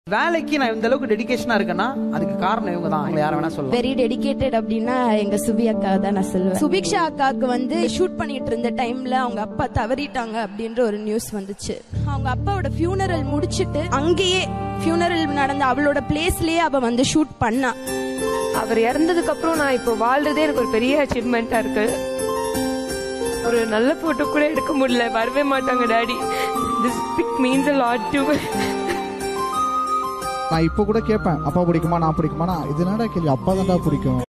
வேலைக்கு நான் இந்த அளவுக்கு டெடிகேஷனா இருக்கேன்னா அதுக்கு காரணம் இவங்க தான் அவங்களை யார வேணா சொல்லலாம் வெரி டெடிகேட்டட் அப்படின்னா எங்க சுபி அக்கா தான் நான் சொல்லுவேன் சுபிக்ஷா அக்காவுக்கு வந்து ஷூட் பண்ணிட்டு இருந்த டைம்ல அவங்க அப்பா தவறிட்டாங்க அப்படின்ற ஒரு நியூஸ் வந்துச்சு அவங்க அப்பாவோட ஃபியூனரல் முடிச்சிட்டு அங்கேயே ஃபியூனரல் நடந்த அவளோட பிளேஸ்லயே அவ வந்து ஷூட் பண்ணா அவர் இறந்ததுக்கு அப்புறம் நான் இப்போ வாழ்றதே எனக்கு ஒரு பெரிய அச்சீவ்மெண்டா இருக்கு ஒரு நல்ல போட்டோ கூட எடுக்க முடியல வரவே மாட்டாங்க daddy this pic means a lot to நான் இப்போ கூட கேட்பேன் அப்பா பிடிக்குமா நான் பிடிக்குமானா இது என்னடா கேள்வி அப்பா தான்டா பிடிக்கும்